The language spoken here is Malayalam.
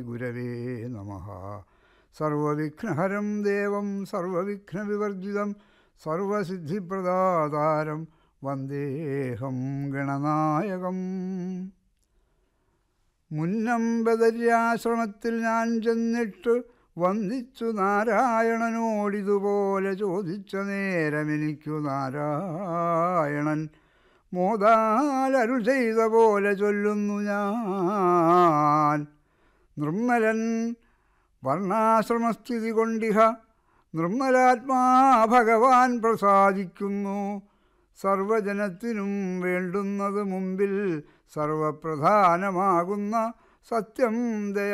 ഗുരവേ നമ സർവവിഘ്നഹരം ദേവം സർവവിഘ്നവിവർജിതം സർവസിദ്ധിപ്രദാതാരം വന്ദേഹം ഗണനായകം മുന്നമ്പതര്യാശ്രമത്തിൽ ഞാൻ ചെന്നിട്ട് വന്ദിച്ചു നാരായണനോടിതുപോലെ ചോദിച്ച നേരമെനിക്കു നാരായണൻ മോദാലരുൾ ചെയ്ത പോലെ ചൊല്ലുന്നു ഞാൻ നിർമ്മലൻ വർണ്ണാശ്രമസ്ഥിതി കൊണ്ടിഹ നിർമ്മലാത്മാ ഭഗവാൻ പ്രസാദിക്കുന്നു സർവജനത്തിനും വേണ്ടുന്നത് മുമ്പിൽ സർവപ്രധാനമാകുന്ന സത്യം ദയ